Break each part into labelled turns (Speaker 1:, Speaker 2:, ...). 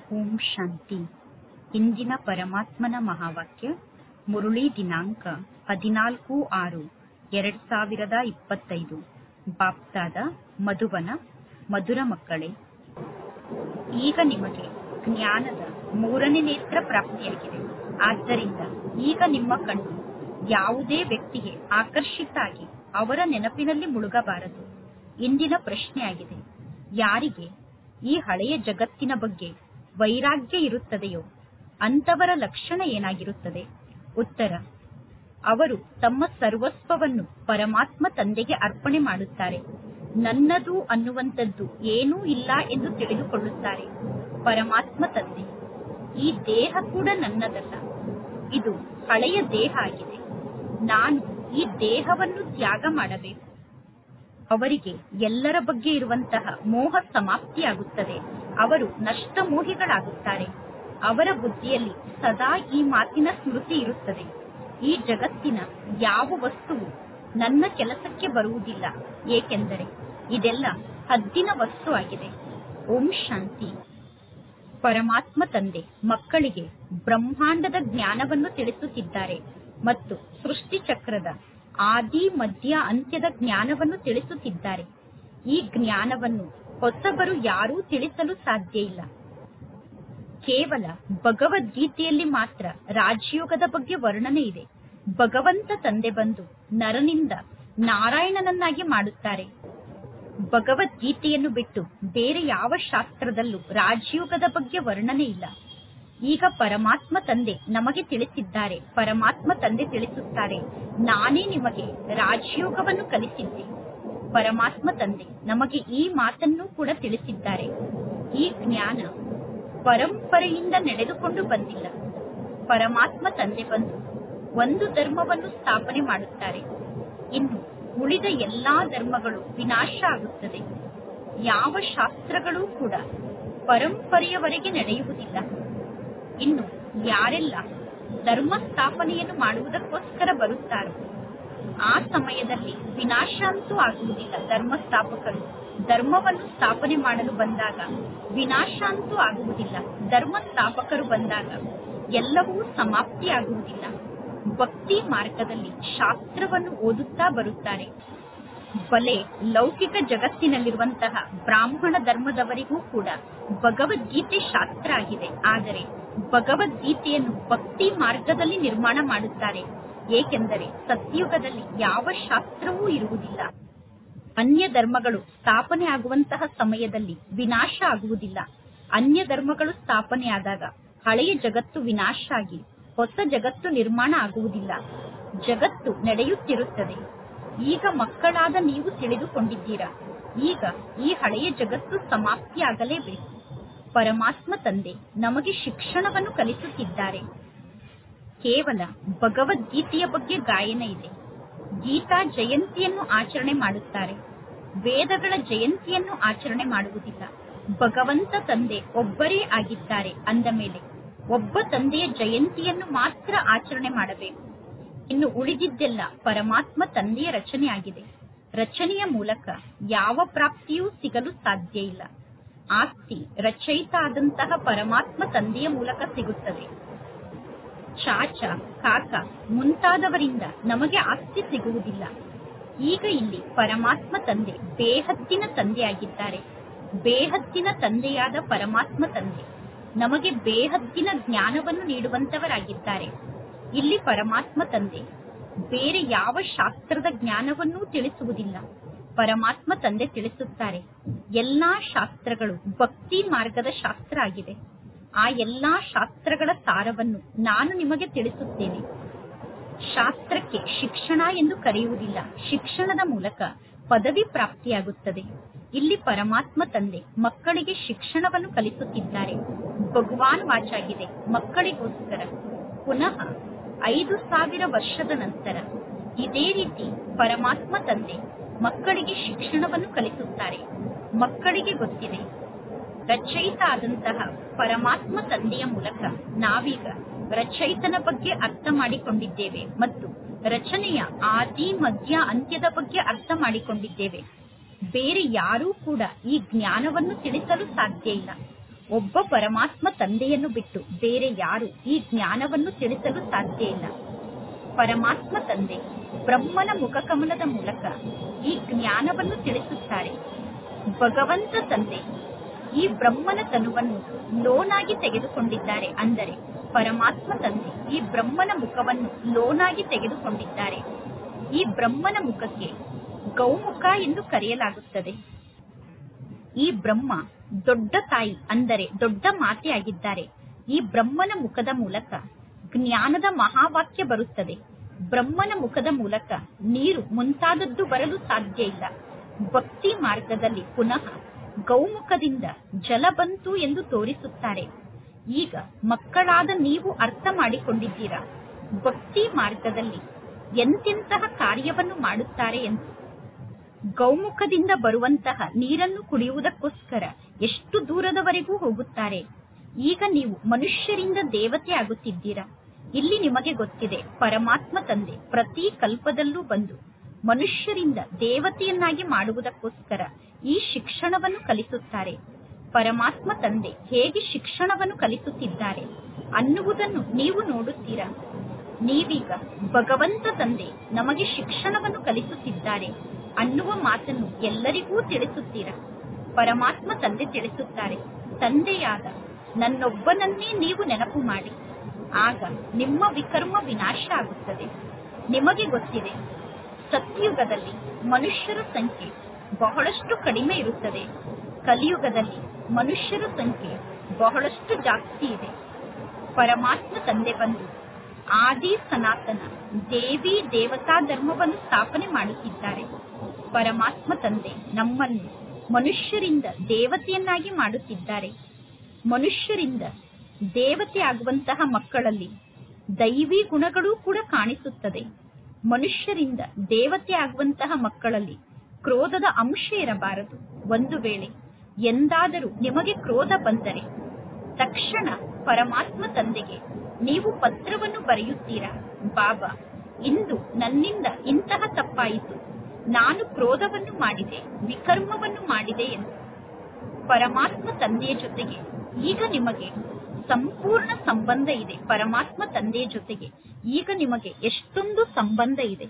Speaker 1: ಓಂ ಶಾಂತಿ ಇಂದಿನ ಪರಮಾತ್ಮನ ಮಹಾವಾಕ್ಯ ಮುರುಳಿ ದಿನಾಂಕ ಹದಿನಾಲ್ಕು ಆರು ಎರಡ್ ಸಾವಿರದ ಇಪ್ಪತ್ತೈದು ಬಾಪ್ತಾದ ಮಧುಬನ ಮಧುರ ಮಕ್ಕಳೇ ಈಗ ನಿಮಗೆ ಜ್ಞಾನದ ಮೂರನೇ ನೇತ್ರ ಪ್ರಾಪ್ತಿಯಾಗಿದೆ ಆದ್ದರಿಂದ ಈಗ ನಿಮ್ಮ ಕಣ್ಣು ಯಾವುದೇ ವ್ಯಕ್ತಿಗೆ ಆಕರ್ಷಿತ ಆಗಿ ಅವರ ನೆನಪಿನಲ್ಲಿ ಮುಳುಗಬಾರದು ಇಂದಿನ ಪ್ರಶ್ನೆಯಾಗಿದೆ ಯಾರಿಗೆ ಈ ಹಳೆಯ ಜಗತ್ತಿನ ಬಗ್ಗೆ ವೈರಾಗ್ಯ ಇರುತ್ತದೆಯೋ ಅಂತವರ ಲಕ್ಷಣ ಏನಾಗಿರುತ್ತದೆ ಉತ್ತರ ಅವರು ತಮ್ಮ ಸರ್ವಸ್ವವನ್ನು ಪರಮಾತ್ಮ ತಂದೆಗೆ ಅರ್ಪಣೆ ಮಾಡುತ್ತಾರೆ ನನ್ನದು ಅನ್ನುವಂಥದ್ದು ಏನೂ ಇಲ್ಲ ಎಂದು ತಿಳಿದುಕೊಳ್ಳುತ್ತಾರೆ ಪರಮಾತ್ಮ ತಂದೆ ಈ ದೇಹ ಕೂಡ ನನ್ನದಲ್ಲ ಇದು ಹಳೆಯ ದೇಹ ಆಗಿದೆ ನಾನು ಈ ದೇಹವನ್ನು ತ್ಯಾಗ ಮಾಡಬೇಕು ಅವರಿಗೆ ಎಲ್ಲರ ಬಗ್ಗೆ ಇರುವಂತಹ ಮೋಹ ಸಮಾಪ್ತಿಯಾಗುತ್ತದೆ ಅವರು ನಷ್ಟ ಮೋಹಿಗಳಾಗುತ್ತಾರೆ ಅವರ ಬುದ್ಧಿಯಲ್ಲಿ ಸದಾ ಈ ಮಾತಿನ ಸ್ಮೃತಿ ಇರುತ್ತದೆ ಈ ಜಗತ್ತಿನ ಯಾವ ವಸ್ತುವು ನನ್ನ ಕೆಲಸಕ್ಕೆ ಬರುವುದಿಲ್ಲ ಏಕೆಂದರೆ ಇದೆಲ್ಲ ಹದ್ದಿನ ವಸ್ತು ಆಗಿದೆ ಓಂ ಶಾಂತಿ ಪರಮಾತ್ಮ ತಂದೆ ಮಕ್ಕಳಿಗೆ ಬ್ರಹ್ಮಾಂಡದ ಜ್ಞಾನವನ್ನು ತಿಳಿಸುತ್ತಿದ್ದಾರೆ ಮತ್ತು ಸೃಷ್ಟಿ ಚಕ್ರದ ಆದಿ ಮಧ್ಯ ಅಂತ್ಯದ ಜ್ಞಾನವನ್ನು ತಿಳಿಸುತ್ತಿದ್ದಾರೆ ಈ ಜ್ಞಾನವನ್ನು ಹೊಸಬರು ಯಾರೂ ತಿಳಿಸಲು ಸಾಧ್ಯ ಇಲ್ಲ ಕೇವಲ ಭಗವದ್ಗೀತೆಯಲ್ಲಿ ಮಾತ್ರ ರಾಜಯೋಗದ ಬಗ್ಗೆ ವರ್ಣನೆ ಇದೆ ಭಗವಂತ ತಂದೆ ಬಂದು ನರನಿಂದ ನಾರಾಯಣನನ್ನಾಗಿ ಮಾಡುತ್ತಾರೆ ಭಗವದ್ಗೀತೆಯನ್ನು ಬಿಟ್ಟು ಬೇರೆ ಯಾವ ಶಾಸ್ತ್ರದಲ್ಲೂ ರಾಜಯೋಗದ ಬಗ್ಗೆ ವರ್ಣನೆ ಇಲ್ಲ ಈಗ ಪರಮಾತ್ಮ ತಂದೆ ನಮಗೆ ತಿಳಿಸಿದ್ದಾರೆ ಪರಮಾತ್ಮ ತಂದೆ ತಿಳಿಸುತ್ತಾರೆ ನಾನೇ ನಿಮಗೆ ರಾಜಯೋಗವನ್ನು ಕಲಿಸಿದ್ದೆ ಪರಮಾತ್ಮ ತಂದೆ ನಮಗೆ ಈ ಮಾತನ್ನು ಕೂಡ ತಿಳಿಸಿದ್ದಾರೆ ಈ ಜ್ಞಾನ ಪರಂಪರೆಯಿಂದ ನಡೆದುಕೊಂಡು ಬಂದಿಲ್ಲ ಪರಮಾತ್ಮ ತಂದೆ ಬಂದು ಒಂದು ಧರ್ಮವನ್ನು ಸ್ಥಾಪನೆ ಮಾಡುತ್ತಾರೆ ಇನ್ನು ಉಳಿದ ಎಲ್ಲಾ ಧರ್ಮಗಳು ವಿನಾಶ ಆಗುತ್ತದೆ ಯಾವ ಶಾಸ್ತ್ರಗಳೂ ಕೂಡ ಪರಂಪರೆಯವರೆಗೆ ನಡೆಯುವುದಿಲ್ಲ ಇನ್ನು ಯಾರೆಲ್ಲ ಧರ್ಮ ಸ್ಥಾಪನೆಯನ್ನು ಮಾಡುವುದಕ್ಕೋಸ್ಕರ ಬರುತ್ತಾರೋ ಆ ಸಮಯದಲ್ಲಿ ವಿನಾಶ ಅಂತೂ ಆಗುವುದಿಲ್ಲ ಧರ್ಮ ಸ್ಥಾಪಕರು ಧರ್ಮವನ್ನು ಸ್ಥಾಪನೆ ಮಾಡಲು ಬಂದಾಗ ವಿನಾಶ ಅಂತೂ ಆಗುವುದಿಲ್ಲ ಧರ್ಮ ಸ್ಥಾಪಕರು ಬಂದಾಗ ಎಲ್ಲವೂ ಸಮಾಪ್ತಿಯಾಗುವುದಿಲ್ಲ ಭಕ್ತಿ ಮಾರ್ಗದಲ್ಲಿ ಶಾಸ್ತ್ರವನ್ನು ಓದುತ್ತಾ ಬರುತ್ತಾರೆ ಬಲೆ ಲೌಕಿಕ ಜಗತ್ತಿನಲ್ಲಿರುವಂತಹ ಬ್ರಾಹ್ಮಣ ಧರ್ಮದವರಿಗೂ ಕೂಡ ಭಗವದ್ಗೀತೆ ಶಾಸ್ತ್ರ ಆಗಿದೆ ಆದರೆ ಭಗವದ್ಗೀತೆಯನ್ನು ಭಕ್ತಿ ಮಾರ್ಗದಲ್ಲಿ ನಿರ್ಮಾಣ ಮಾಡುತ್ತಾರೆ ಏಕೆಂದರೆ ಸತ್ಯುಗದಲ್ಲಿ ಯಾವ ಶಾಸ್ತ್ರವೂ ಇರುವುದಿಲ್ಲ ಅನ್ಯ ಧರ್ಮಗಳು ಸ್ಥಾಪನೆ ಆಗುವಂತಹ ಸಮಯದಲ್ಲಿ ವಿನಾಶ ಆಗುವುದಿಲ್ಲ ಅನ್ಯ ಧರ್ಮಗಳು ಸ್ಥಾಪನೆಯಾದಾಗ ಹಳೆಯ ಜಗತ್ತು ವಿನಾಶ ಆಗಿ ಹೊಸ ಜಗತ್ತು ನಿರ್ಮಾಣ ಆಗುವುದಿಲ್ಲ ಜಗತ್ತು ನಡೆಯುತ್ತಿರುತ್ತದೆ ಈಗ ಮಕ್ಕಳಾದ ನೀವು ತಿಳಿದುಕೊಂಡಿದ್ದೀರಾ ಈಗ ಈ ಹಳೆಯ ಜಗತ್ತು ಸಮಾಪ್ತಿಯಾಗಲೇಬೇಕು ಪರಮಾತ್ಮ ತಂದೆ ನಮಗೆ ಶಿಕ್ಷಣವನ್ನು ಕಲಿಸುತ್ತಿದ್ದಾರೆ ಕೇವಲ ಭಗವದ್ಗೀತೆಯ ಬಗ್ಗೆ ಗಾಯನ ಇದೆ ಗೀತಾ ಜಯಂತಿಯನ್ನು ಆಚರಣೆ ಮಾಡುತ್ತಾರೆ ವೇದಗಳ ಜಯಂತಿಯನ್ನು ಆಚರಣೆ ಮಾಡುವುದಿಲ್ಲ ಭಗವಂತ ತಂದೆ ಒಬ್ಬರೇ ಆಗಿದ್ದಾರೆ ಅಂದ ಮೇಲೆ ಒಬ್ಬ ತಂದೆಯ ಜಯಂತಿಯನ್ನು ಮಾತ್ರ ಆಚರಣೆ ಮಾಡಬೇಕು ಇನ್ನು ಉಳಿದಿದ್ದೆಲ್ಲ ಪರಮಾತ್ಮ ತಂದೆಯ ರಚನೆಯಾಗಿದೆ ರಚನೆಯ ಮೂಲಕ ಯಾವ ಪ್ರಾಪ್ತಿಯೂ ಸಿಗಲು ಸಾಧ್ಯ ಇಲ್ಲ ಆಸ್ತಿ ರಚಯಿತ ಆದಂತಹ ಪರಮಾತ್ಮ ತಂದೆಯ ಮೂಲಕ ಸಿಗುತ್ತದೆ ಚಾಚ ಕಾಕ ಮುಂತಾದವರಿಂದ ನಮಗೆ ಆಸ್ತಿ ಸಿಗುವುದಿಲ್ಲ ಈಗ ಇಲ್ಲಿ ಪರಮಾತ್ಮ ತಂದೆ ಬೇಹದ್ದಿನ ತಂದೆಯಾಗಿದ್ದಾರೆ ಬೇಹದ್ದಿನ ತಂದೆಯಾದ ಪರಮಾತ್ಮ ತಂದೆ ನಮಗೆ ಬೇಹದ್ದಿನ ಜ್ಞಾನವನ್ನು ನೀಡುವಂತವರಾಗಿದ್ದಾರೆ ಇಲ್ಲಿ ಪರಮಾತ್ಮ ತಂದೆ ಬೇರೆ ಯಾವ ಶಾಸ್ತ್ರದ ಜ್ಞಾನವನ್ನೂ ತಿಳಿಸುವುದಿಲ್ಲ ಪರಮಾತ್ಮ ತಂದೆ ತಿಳಿಸುತ್ತಾರೆ ಎಲ್ಲಾ ಶಾಸ್ತ್ರಗಳು ಭಕ್ತಿ ಮಾರ್ಗದ ಶಾಸ್ತ್ರ ಆಗಿದೆ ಆ ಎಲ್ಲಾ ಶಾಸ್ತ್ರಗಳ ಸಾರವನ್ನು ನಾನು ನಿಮಗೆ ತಿಳಿಸುತ್ತೇನೆ ಶಾಸ್ತ್ರಕ್ಕೆ ಶಿಕ್ಷಣ ಎಂದು ಕರೆಯುವುದಿಲ್ಲ ಶಿಕ್ಷಣದ ಮೂಲಕ ಪದವಿ ಪ್ರಾಪ್ತಿಯಾಗುತ್ತದೆ ಇಲ್ಲಿ ಪರಮಾತ್ಮ ತಂದೆ ಮಕ್ಕಳಿಗೆ ಶಿಕ್ಷಣವನ್ನು ಕಲಿಸುತ್ತಿದ್ದಾರೆ ಭಗವಾನ್ ವಾಚಾಗಿದೆ ಮಕ್ಕಳಿಗೋಸ್ಕರ ಪುನಃ ಐದು ಸಾವಿರ ವರ್ಷದ ನಂತರ ಇದೇ ರೀತಿ ಪರಮಾತ್ಮ ತಂದೆ ಮಕ್ಕಳಿಗೆ ಶಿಕ್ಷಣವನ್ನು ಕಲಿಸುತ್ತಾರೆ ಮಕ್ಕಳಿಗೆ ಗೊತ್ತಿದೆ ರಚಯಿತ ಆದಂತಹ ಪರಮಾತ್ಮ ತಂದೆಯ ಮೂಲಕ ನಾವೀಗ ರಚಯಿತನ ಬಗ್ಗೆ ಅರ್ಥ ಮಾಡಿಕೊಂಡಿದ್ದೇವೆ ಮತ್ತು ರಚನೆಯ ಆದಿ ಮಧ್ಯ ಅಂತ್ಯದ ಬಗ್ಗೆ ಅರ್ಥ ಮಾಡಿಕೊಂಡಿದ್ದೇವೆ ಬೇರೆ ಯಾರೂ ಕೂಡ ಈ ಜ್ಞಾನವನ್ನು ತಿಳಿಸಲು ಸಾಧ್ಯ ಇಲ್ಲ ಒಬ್ಬ ಪರಮಾತ್ಮ ತಂದೆಯನ್ನು ಬಿಟ್ಟು ಬೇರೆ ಯಾರು ಈ ಜ್ಞಾನವನ್ನು ತಿಳಿಸಲು ಸಾಧ್ಯ ಇಲ್ಲ ಪರಮಾತ್ಮ ತಂದೆ ಬ್ರಹ್ಮನ ಮುಖಕಮಲದ ಮೂಲಕ ಈ ಜ್ಞಾನವನ್ನು ತಿಳಿಸುತ್ತಾರೆ ಭಗವಂತ ತಂದೆ ಈ ಬ್ರಹ್ಮನ ತನುವನ್ನು ಲೋನಾಗಿ ತೆಗೆದುಕೊಂಡಿದ್ದಾರೆ ಅಂದರೆ ಪರಮಾತ್ಮ ತಂದೆ ಈ ಬ್ರಹ್ಮನ ಮುಖವನ್ನು ಲೋನಾಗಿ ತೆಗೆದುಕೊಂಡಿದ್ದಾರೆ ಈ ಬ್ರಹ್ಮನ ಮುಖಕ್ಕೆ ಗೌಮುಖ ಎಂದು ಕರೆಯಲಾಗುತ್ತದೆ ಈ ಬ್ರಹ್ಮ ದೊಡ್ಡ ತಾಯಿ ಅಂದರೆ ದೊಡ್ಡ ಮಾತೆಯಾಗಿದ್ದಾರೆ ಈ ಬ್ರಹ್ಮನ ಮುಖದ ಮೂಲಕ ಜ್ಞಾನದ ಮಹಾವಾಕ್ಯ ಬರುತ್ತದೆ ಬ್ರಹ್ಮನ ಮುಖದ ಮೂಲಕ ನೀರು ಮುಂತಾದದ್ದು ಬರಲು ಸಾಧ್ಯ ಇಲ್ಲ ಭಕ್ತಿ ಮಾರ್ಗದಲ್ಲಿ ಪುನಃ ಗೌಮುಖದಿಂದ ಜಲ ಬಂತು ಎಂದು ತೋರಿಸುತ್ತಾರೆ ಈಗ ಮಕ್ಕಳಾದ ನೀವು ಅರ್ಥ ಮಾಡಿಕೊಂಡಿದ್ದೀರಾ ಭಕ್ತಿ ಮಾರ್ಗದಲ್ಲಿ ಎಂತೆಂತಹ ಕಾರ್ಯವನ್ನು ಮಾಡುತ್ತಾರೆ ಎಂದು ಗೌಮುಖದಿಂದ ಬರುವಂತಹ ನೀರನ್ನು ಕುಡಿಯುವುದಕ್ಕೋಸ್ಕರ ಎಷ್ಟು ದೂರದವರೆಗೂ ಹೋಗುತ್ತಾರೆ ಈಗ ನೀವು ಮನುಷ್ಯರಿಂದ ದೇವತೆ ಆಗುತ್ತಿದ್ದೀರಾ ಇಲ್ಲಿ ನಿಮಗೆ ಗೊತ್ತಿದೆ ಪರಮಾತ್ಮ ತಂದೆ ಪ್ರತಿ ಕಲ್ಪದಲ್ಲೂ ಬಂದು ಮನುಷ್ಯರಿಂದ ದೇವತೆಯನ್ನಾಗಿ ಮಾಡುವುದಕ್ಕೋಸ್ಕರ ಈ ಶಿಕ್ಷಣವನ್ನು ಕಲಿಸುತ್ತಾರೆ ಪರಮಾತ್ಮ ತಂದೆ ಹೇಗೆ ಶಿಕ್ಷಣವನ್ನು ಕಲಿಸುತ್ತಿದ್ದಾರೆ ಅನ್ನುವುದನ್ನು ನೀವು ನೋಡುತ್ತೀರಾ ನೀವೀಗ ಭಗವಂತ ತಂದೆ ನಮಗೆ ಶಿಕ್ಷಣವನ್ನು ಕಲಿಸುತ್ತಿದ್ದಾರೆ ಅನ್ನುವ ಮಾತನ್ನು ಎಲ್ಲರಿಗೂ ತಿಳಿಸುತ್ತೀರಾ ಪರಮಾತ್ಮ ತಂದೆ ತಿಳಿಸುತ್ತಾರೆ ತಂದೆಯಾದ ನನ್ನೊಬ್ಬನನ್ನೇ ನೀವು ನೆನಪು ಮಾಡಿ ಆಗ ನಿಮ್ಮ ವಿಕರ್ಮ ವಿನಾಶ ಆಗುತ್ತದೆ ನಿಮಗೆ ಗೊತ್ತಿದೆ ಸತ್ಯುಗದಲ್ಲಿ ಮನುಷ್ಯರ ಸಂಖ್ಯೆ ಬಹಳಷ್ಟು ಕಡಿಮೆ ಇರುತ್ತದೆ ಕಲಿಯುಗದಲ್ಲಿ ಮನುಷ್ಯರ ಸಂಖ್ಯೆ ಬಹಳಷ್ಟು ಜಾಸ್ತಿ ಇದೆ ಪರಮಾತ್ಮ ತಂದೆ ಬಂದು ಆದಿ ಸನಾತನ ದೇವಿ ದೇವತಾ ಧರ್ಮವನ್ನು ಸ್ಥಾಪನೆ ಮಾಡುತ್ತಿದ್ದಾರೆ ಪರಮಾತ್ಮ ತಂದೆ ನಮ್ಮನ್ನು ಮನುಷ್ಯರಿಂದ ದೇವತೆಯನ್ನಾಗಿ ಮಾಡುತ್ತಿದ್ದಾರೆ ಮನುಷ್ಯರಿಂದ ದೇವತೆ ಆಗುವಂತಹ ಮಕ್ಕಳಲ್ಲಿ ದೈವಿ ಗುಣಗಳೂ ಕೂಡ ಕಾಣಿಸುತ್ತದೆ ಮನುಷ್ಯರಿಂದ ದೇವತೆ ಆಗುವಂತಹ ಮಕ್ಕಳಲ್ಲಿ ಕ್ರೋಧದ ಅಂಶ ಇರಬಾರದು ಒಂದು ವೇಳೆ ಎಂದಾದರೂ ನಿಮಗೆ ಕ್ರೋಧ ಬಂದರೆ ತಕ್ಷಣ ಪರಮಾತ್ಮ ತಂದೆಗೆ ನೀವು ಪತ್ರವನ್ನು ಬರೆಯುತ್ತೀರಾ ಬಾಬಾ ಇಂದು ನನ್ನಿಂದ ಇಂತಹ ತಪ್ಪಾಯಿತು ನಾನು ಕ್ರೋಧವನ್ನು ಮಾಡಿದೆ ವಿಕರ್ಮವನ್ನು ಮಾಡಿದೆ ಎಂದು ಪರಮಾತ್ಮ ತಂದೆಯ ಜೊತೆಗೆ ಈಗ ನಿಮಗೆ ಸಂಪೂರ್ಣ ಸಂಬಂಧ ಇದೆ ಪರಮಾತ್ಮ ತಂದೆಯ ಜೊತೆಗೆ ಈಗ ನಿಮಗೆ ಎಷ್ಟೊಂದು ಸಂಬಂಧ ಇದೆ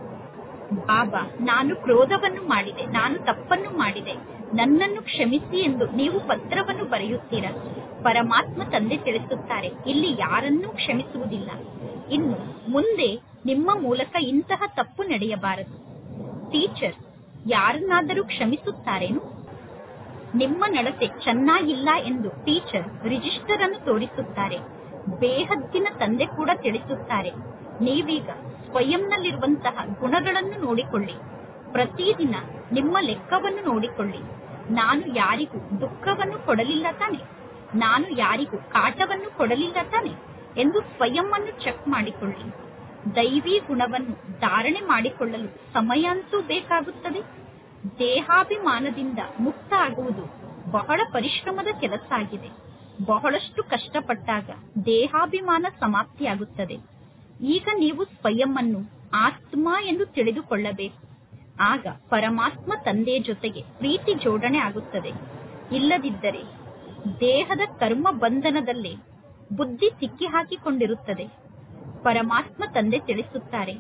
Speaker 1: ಬಾಬಾ ನಾನು ಕ್ರೋಧವನ್ನು ಮಾಡಿದೆ ನಾನು ತಪ್ಪನ್ನು ಮಾಡಿದೆ ನನ್ನನ್ನು ಕ್ಷಮಿಸಿ ಎಂದು ನೀವು ಪತ್ರವನ್ನು ಬರೆಯುತ್ತೀರಾ ಪರಮಾತ್ಮ ತಂದೆ ತಿಳಿಸುತ್ತಾರೆ ಇಲ್ಲಿ ಯಾರನ್ನೂ ಕ್ಷಮಿಸುವುದಿಲ್ಲ ಇನ್ನು ಮುಂದೆ ನಿಮ್ಮ ಮೂಲಕ ಇಂತಹ ತಪ್ಪು ನಡೆಯಬಾರದು ಟೀಚರ್ ಯಾರನ್ನಾದರೂ ಕ್ಷಮಿಸುತ್ತಾರೇನು ನಿಮ್ಮ ನಡತೆ ಚೆನ್ನಾಗಿಲ್ಲ ಎಂದು ಟೀಚರ್ ರಿಜಿಸ್ಟರ್ ಅನ್ನು ತೋರಿಸುತ್ತಾರೆ ಬೇಹದ್ದಿನ ತಂದೆ ಕೂಡ ತಿಳಿಸುತ್ತಾರೆ ನೀವೀಗ ಸ್ವಯಂನಲ್ಲಿರುವಂತಹ ಗುಣಗಳನ್ನು ನೋಡಿಕೊಳ್ಳಿ ಪ್ರತಿದಿನ ನಿಮ್ಮ ಲೆಕ್ಕವನ್ನು ನೋಡಿಕೊಳ್ಳಿ ನಾನು ಯಾರಿಗೂ ದುಃಖವನ್ನು ಕೊಡಲಿಲ್ಲ ತಾನೆ ನಾನು ಯಾರಿಗೂ ಕಾಟವನ್ನು ಕೊಡಲಿಲ್ಲ ತಾನೆ ಎಂದು ಸ್ವಯಂ ಅನ್ನು ಚೆಕ್ ಮಾಡಿಕೊಳ್ಳಿ ದೈವಿ ಗುಣವನ್ನು ಧಾರಣೆ ಮಾಡಿಕೊಳ್ಳಲು ಸಮಯ ಅಂತೂ ಬೇಕಾಗುತ್ತದೆ ದೇಹಾಭಿಮಾನದಿಂದ ಮುಕ್ತ ಆಗುವುದು ಬಹಳ ಪರಿಶ್ರಮದ ಕೆಲಸ ಆಗಿದೆ ಬಹಳಷ್ಟು ಕಷ್ಟಪಟ್ಟಾಗ ದೇಹಾಭಿಮಾನ ಸಮಾಪ್ತಿಯಾಗುತ್ತದೆ ಈಗ ನೀವು ಸ್ವಯಂ ಅನ್ನು ಆತ್ಮ ಎಂದು ತಿಳಿದುಕೊಳ್ಳಬೇಕು ಆಗ ಪರಮಾತ್ಮ ತಂದೆಯ ಜೊತೆಗೆ ಪ್ರೀತಿ ಜೋಡಣೆ ಆಗುತ್ತದೆ ಇಲ್ಲದಿದ್ದರೆ ದೇಹದ ಕರ್ಮ ಬಂಧನದಲ್ಲೇ ಬುದ್ಧಿ ಸಿಕ್ಕಿ ಹಾಕಿಕೊಂಡಿರುತ್ತದೆ ಪರಮಾತ್ಮ ತಂದೆ ತಿಳಿಸುತ್ತಾರೆ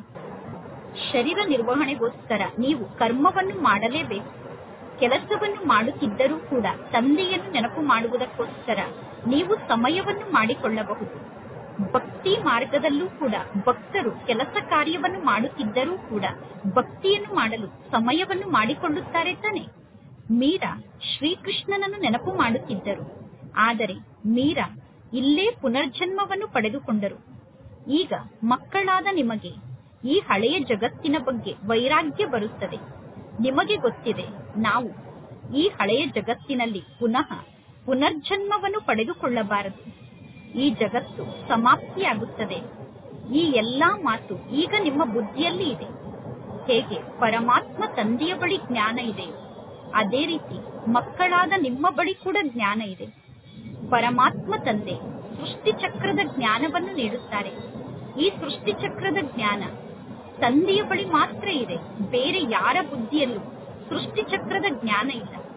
Speaker 1: ಶರೀರ ನಿರ್ವಹಣೆಗೋಸ್ಕರ ನೀವು ಕರ್ಮವನ್ನು ಮಾಡಲೇಬೇಕು ಕೆಲಸವನ್ನು ಮಾಡುತ್ತಿದ್ದರೂ ಕೂಡ ತಂದೆಯನ್ನು ನೆನಪು ಮಾಡುವುದಕ್ಕೋಸ್ಕರ ನೀವು ಸಮಯವನ್ನು ಮಾಡಿಕೊಳ್ಳಬಹುದು ಭಕ್ತಿ ಮಾರ್ಗದಲ್ಲೂ ಕೂಡ ಭಕ್ತರು ಕೆಲಸ ಕಾರ್ಯವನ್ನು ಮಾಡುತ್ತಿದ್ದರೂ ಕೂಡ ಭಕ್ತಿಯನ್ನು ಮಾಡಲು ಸಮಯವನ್ನು ಮಾಡಿಕೊಳ್ಳುತ್ತಾರೆ ತಾನೆ ಮೀರಾ ಶ್ರೀಕೃಷ್ಣನನ್ನು ನೆನಪು ಮಾಡುತ್ತಿದ್ದರು ಆದರೆ ಮೀರಾ ಇಲ್ಲೇ ಪುನರ್ಜನ್ಮವನ್ನು ಪಡೆದುಕೊಂಡರು ಈಗ ಮಕ್ಕಳಾದ ನಿಮಗೆ ಈ ಹಳೆಯ ಜಗತ್ತಿನ ಬಗ್ಗೆ ವೈರಾಗ್ಯ ಬರುತ್ತದೆ ನಿಮಗೆ ಗೊತ್ತಿದೆ ನಾವು ಈ ಹಳೆಯ ಜಗತ್ತಿನಲ್ಲಿ ಪುನಃ ಪುನರ್ಜನ್ಮವನ್ನು ಪಡೆದುಕೊಳ್ಳಬಾರದು ಈ ಜಗತ್ತು ಸಮಾಪ್ತಿಯಾಗುತ್ತದೆ ಈ ಎಲ್ಲಾ ಮಾತು ಈಗ ನಿಮ್ಮ ಬುದ್ಧಿಯಲ್ಲಿ ಇದೆ ಹೇಗೆ ಪರಮಾತ್ಮ ತಂದೆಯ ಬಳಿ ಜ್ಞಾನ ಇದೆ ಅದೇ ರೀತಿ ಮಕ್ಕಳಾದ ನಿಮ್ಮ ಬಳಿ ಕೂಡ ಜ್ಞಾನ ಇದೆ ಪರಮಾತ್ಮ ತಂದೆ ಸೃಷ್ಟಿ ಚಕ್ರದ ಜ್ಞಾನವನ್ನು ನೀಡುತ್ತಾರೆ ಈ ಸೃಷ್ಟಿ ಚಕ್ರದ ಜ್ಞಾನ ತಂದೆಯ ಬಳಿ ಮಾತ್ರ ಇದೆ ಬೇರೆ ಯಾರ ಬುದ್ಧಿಯಲ್ಲೂ ಸೃಷ್ಟಿ ಚಕ್ರದ ಜ್ಞಾನ ಇಲ್ಲ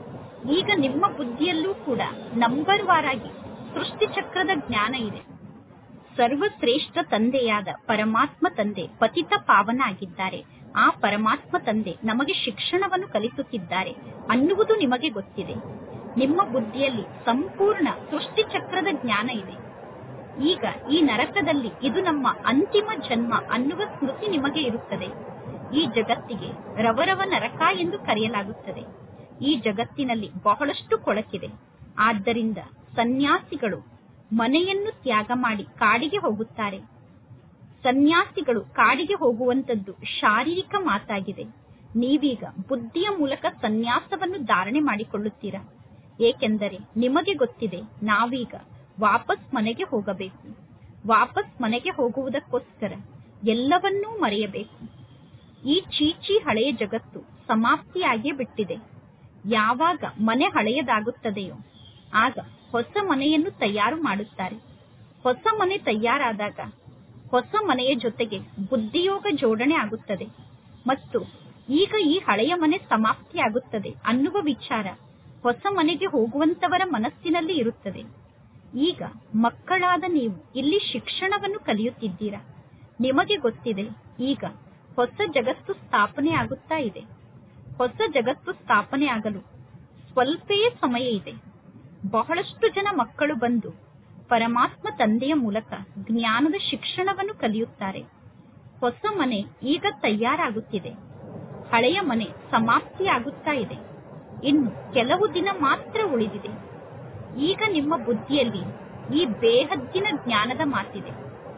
Speaker 1: ಈಗ ನಿಮ್ಮ ಬುದ್ಧಿಯಲ್ಲೂ ಕೂಡ ನಂಬರ್ ವಾರಾಗಿ ಸೃಷ್ಟಿ ಚಕ್ರದ ಜ್ಞಾನ ಇದೆ ಸರ್ವಶ್ರೇಷ್ಠ ತಂದೆಯಾದ ಪರಮಾತ್ಮ ತಂದೆ ಪತಿತ ಪಾವನ ಆಗಿದ್ದಾರೆ ಆ ಪರಮಾತ್ಮ ತಂದೆ ನಮಗೆ ಶಿಕ್ಷಣವನ್ನು ಕಲಿಸುತ್ತಿದ್ದಾರೆ ಅನ್ನುವುದು ನಿಮಗೆ ಗೊತ್ತಿದೆ ನಿಮ್ಮ ಬುದ್ಧಿಯಲ್ಲಿ ಸಂಪೂರ್ಣ ಸೃಷ್ಟಿ ಚಕ್ರದ ಜ್ಞಾನ ಇದೆ ಈಗ ಈ ನರಕದಲ್ಲಿ ಇದು ನಮ್ಮ ಅಂತಿಮ ಜನ್ಮ ಅನ್ನುವ ಸ್ಮೃತಿ ನಿಮಗೆ ಇರುತ್ತದೆ ಈ ಜಗತ್ತಿಗೆ ರವರವ ನರಕ ಎಂದು ಕರೆಯಲಾಗುತ್ತದೆ ಈ ಜಗತ್ತಿನಲ್ಲಿ ಬಹಳಷ್ಟು ಕೊಳಕಿದೆ ಆದ್ದರಿಂದ ಸನ್ಯಾಸಿಗಳು ಮನೆಯನ್ನು ತ್ಯಾಗ ಮಾಡಿ ಕಾಡಿಗೆ ಹೋಗುತ್ತಾರೆ ಸನ್ಯಾಸಿಗಳು ಕಾಡಿಗೆ ಹೋಗುವಂತದ್ದು ಶಾರೀರಿಕ ಮಾತಾಗಿದೆ ನೀವೀಗ ಬುದ್ಧಿಯ ಮೂಲಕ ಸನ್ಯಾಸವನ್ನು ಧಾರಣೆ ಮಾಡಿಕೊಳ್ಳುತ್ತೀರಾ ಏಕೆಂದರೆ ನಿಮಗೆ ಗೊತ್ತಿದೆ ನಾವೀಗ ವಾಪಸ್ ಮನೆಗೆ ಹೋಗಬೇಕು ವಾಪಸ್ ಮನೆಗೆ ಹೋಗುವುದಕ್ಕೋಸ್ಕರ ಎಲ್ಲವನ್ನೂ ಮರೆಯಬೇಕು ಈ ಚೀಚಿ ಹಳೆಯ ಜಗತ್ತು ಸಮಾಪ್ತಿಯಾಗಿಯೇ ಬಿಟ್ಟಿದೆ ಯಾವಾಗ ಮನೆ ಹಳೆಯದಾಗುತ್ತದೆಯೋ ಆಗ ಹೊಸ ಮನೆಯನ್ನು ತಯಾರು ಮಾಡುತ್ತಾರೆ ಹೊಸ ಮನೆ ತಯಾರಾದಾಗ ಹೊಸ ಮನೆಯ ಜೊತೆಗೆ ಬುದ್ಧಿಯೋಗ ಜೋಡಣೆ ಆಗುತ್ತದೆ ಮತ್ತು ಈಗ ಈ ಹಳೆಯ ಮನೆ ಸಮಾಪ್ತಿಯಾಗುತ್ತದೆ ಅನ್ನುವ ವಿಚಾರ ಹೊಸ ಮನೆಗೆ ಹೋಗುವಂತವರ ಮನಸ್ಸಿನಲ್ಲಿ ಇರುತ್ತದೆ ಈಗ ಮಕ್ಕಳಾದ ನೀವು ಇಲ್ಲಿ ಶಿಕ್ಷಣವನ್ನು ಕಲಿಯುತ್ತಿದ್ದೀರಾ ನಿಮಗೆ ಗೊತ್ತಿದೆ ಈಗ ಹೊಸ ಜಗತ್ತು ಸ್ಥಾಪನೆ ಆಗುತ್ತಾ ಇದೆ ಹೊಸ ಜಗತ್ತು ಸ್ಥಾಪನೆ ಆಗಲು ಸ್ವಲ್ಪೇ ಸಮಯ ಇದೆ ಬಹಳಷ್ಟು ಜನ ಮಕ್ಕಳು ಬಂದು ಪರಮಾತ್ಮ ತಂದೆಯ ಮೂಲಕ ಜ್ಞಾನದ ಶಿಕ್ಷಣವನ್ನು ಕಲಿಯುತ್ತಾರೆ ಹೊಸ ಮನೆ ಈಗ ತಯಾರಾಗುತ್ತಿದೆ ಹಳೆಯ ಮನೆ ಸಮಾಪ್ತಿಯಾಗುತ್ತಾ ಇದೆ ಇನ್ನು ಕೆಲವು ದಿನ ಮಾತ್ರ ಉಳಿದಿದೆ ಈಗ ನಿಮ್ಮ ಬುದ್ಧಿಯಲ್ಲಿ ಈ ಬೇಹದ್ದಿನ ಜ್ಞಾನದ ಮಾತಿದೆ